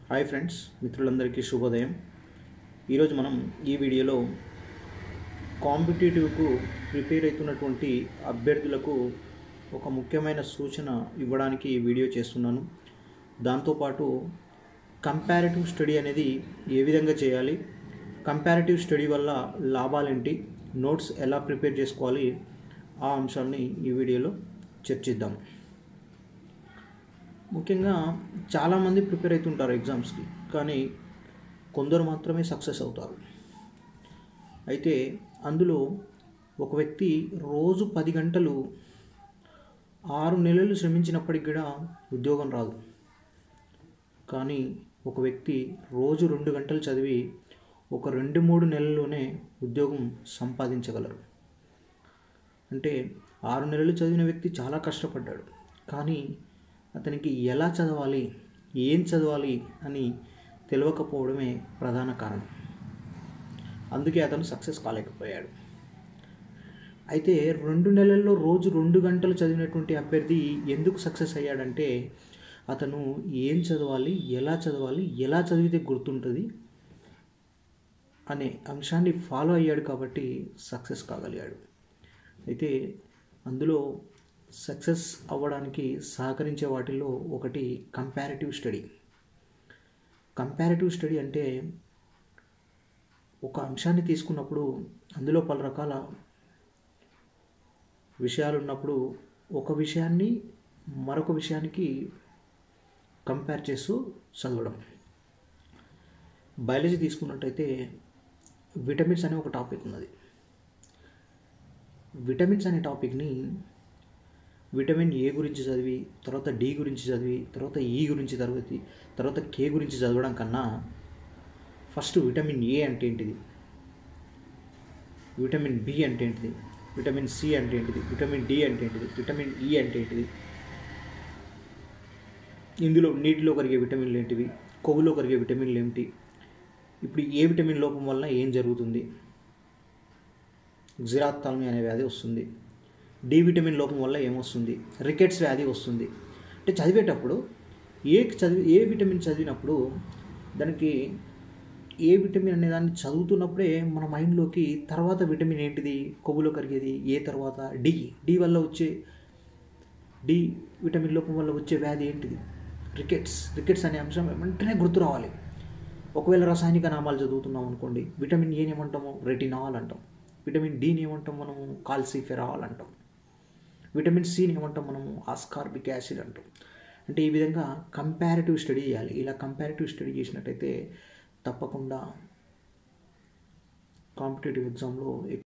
hi friends మిత్రులందరికీ శుభోదయం ఈరోజు మనం ఈ వీడియోలో కాంపిటేటివ్కు ప్రిపేర్ అవుతున్నటువంటి అభ్యర్థులకు ఒక ముఖ్యమైన సూచన ఇవ్వడానికి ఈ వీడియో చేస్తున్నాను దాంతోపాటు కంపారిటివ్ స్టడీ అనేది ఏ విధంగా చేయాలి కంపారిటివ్ స్టడీ వల్ల లాభాలేంటి నోట్స్ ఎలా ప్రిపేర్ చేసుకోవాలి ఆ అంశాలని ఈ వీడియోలో చర్చిద్దాం ముఖ్యంగా చాలామంది ప్రిపేర్ అవుతుంటారు ఎగ్జామ్స్కి కానీ కొందరు మాత్రమే సక్సెస్ అవుతారు అయితే అందులో ఒక వ్యక్తి రోజు పది గంటలు ఆరు నెలలు శ్రమించినప్పటికి కూడా ఉద్యోగం రాదు కానీ ఒక వ్యక్తి రోజు రెండు గంటలు చదివి ఒక రెండు మూడు నెలల్లోనే ఉద్యోగం సంపాదించగలరు అంటే ఆరు నెలలు చదివిన వ్యక్తి చాలా కష్టపడ్డాడు కానీ అతనికి ఎలా చదవాలి ఏం చదవాలి అని తెలియకపోవడమే ప్రధాన కారణం అందుకే అతను సక్సెస్ కాలేకపోయాడు అయితే రెండు నెలల్లో రోజు రెండు గంటలు చదివినటువంటి అభ్యర్థి ఎందుకు సక్సెస్ అయ్యాడంటే అతను ఏం చదవాలి ఎలా చదవాలి ఎలా చదివితే గుర్తుంటుంది అనే అంశాన్ని ఫాలో అయ్యాడు కాబట్టి సక్సెస్ కాగలిగాడు అయితే అందులో సక్సెస్ అవ్వడానికి సహకరించే వాటిల్లో ఒకటి కంపారిటివ్ స్టడీ కంపారిటివ్ స్టడీ అంటే ఒక అంశాన్ని తీసుకున్నప్పుడు అందులో పలు రకాల విషయాలు ఉన్నప్పుడు ఒక విషయాన్ని మరొక విషయానికి కంపేర్ చేస్తూ చదవడం బయాలజీ తీసుకున్నట్టయితే విటమిన్స్ అనే ఒక టాపిక్ ఉన్నది విటమిన్స్ అనే టాపిక్ని విటమిన్ ఏ గురించి చదివి తర్వాత డి గురించి చదివి తర్వాత ఈ గురించి చదివి తర్వాత కే గురించి చదవడం కన్నా ఫస్ట్ విటమిన్ ఏ అంటే ఏంటిది విటమిన్ బి అంటే ఏంటిది విటమిన్ సి అంటే ఏంటిది విటమిన్ డి అంటే ఏంటిది విటమిన్ ఈ అంటే ఏంటిది ఇందులో నీటిలో కరిగే విటమిన్లు ఏంటివి కొవ్వులో కరిగే విటమిన్లు ఏమిటి ఇప్పుడు ఏ విటమిన్ లోపం వలన ఏం జరుగుతుంది జిరాత్తాల్మి అనే వ్యాధి వస్తుంది డి విటమిన్ లోపం వల్ల ఏమొస్తుంది రికెట్స్ వ్యాధి వస్తుంది అంటే చదివేటప్పుడు ఏ చదివి ఏ విటమిన్ చదివినప్పుడు దానికి ఏ విటమిన్ అనే దాన్ని చదువుతున్నప్పుడే మన మైండ్లోకి తర్వాత విటమిన్ ఏంటిది కొవ్వులో కరిగేది ఏ తర్వాత డి డి వల్ల వచ్చే డి విటమిన్ లోపం వల్ల వచ్చే వ్యాధి ఏంటిది రికెట్స్ రికెట్స్ అనే అంశం వెంటనే గుర్తు రావాలి ఒకవేళ రసాయనిక నామాలు చదువుతున్నాం అనుకోండి విటమిన్ ఏని ఏమంటాము రెటినాల్ అంటాం విటమిన్ డిని ఏమంటాం మనము కాల్సిఫెరాల్ అంటాం విటమిన్ సిని ఏమంటాం మనము ఆస్కార్బిక్ యాసిడ్ అంటాం అంటే ఈ విధంగా కంపారిటివ్ స్టడీ చేయాలి ఇలా కంపారిటివ్ స్టడీ చేసినట్టయితే తప్పకుండా కాంపిటేటివ్ ఎగ్జామ్లో